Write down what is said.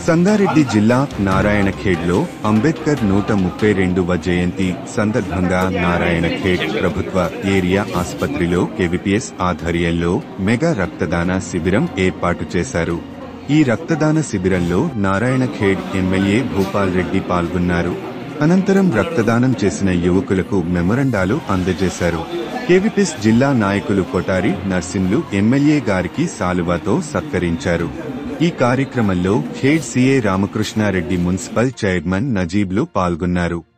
సంగారెడ్డి జిల్లా నారాయణఖేడ్లో అంబేద్కర్ నూట ముప్పై రెండవ జయంతి సందర్భంగా నారాయణఖేడ్ ప్రభుత్వ ఏరియా ఆసుపత్రిలో కేవీపీఎస్ ఆధ్వర్యంలో మెగా రక్తదాన శిబిరం ఏర్పాటు చేశారు ఈ రక్తదాన శిబిరంలో నారాయణఖేడ్ ఎమ్మెల్యే భూపాల్ రెడ్డి పాల్గొన్నారు అనంతరం రక్తదానం చేసిన యువకులకు మెమొరండాలు అందజేశారు కేవీపీఎస్ జిల్లా నాయకులు కొటారి నర్సింలు ఎమ్మెల్యే గారికి సాలువాతో సత్కరించారు ఈ కార్యక్రమంలో Khed CA Ramakrishna Reddy municipal chairman నజీబ్లు పాల్గొన్నారు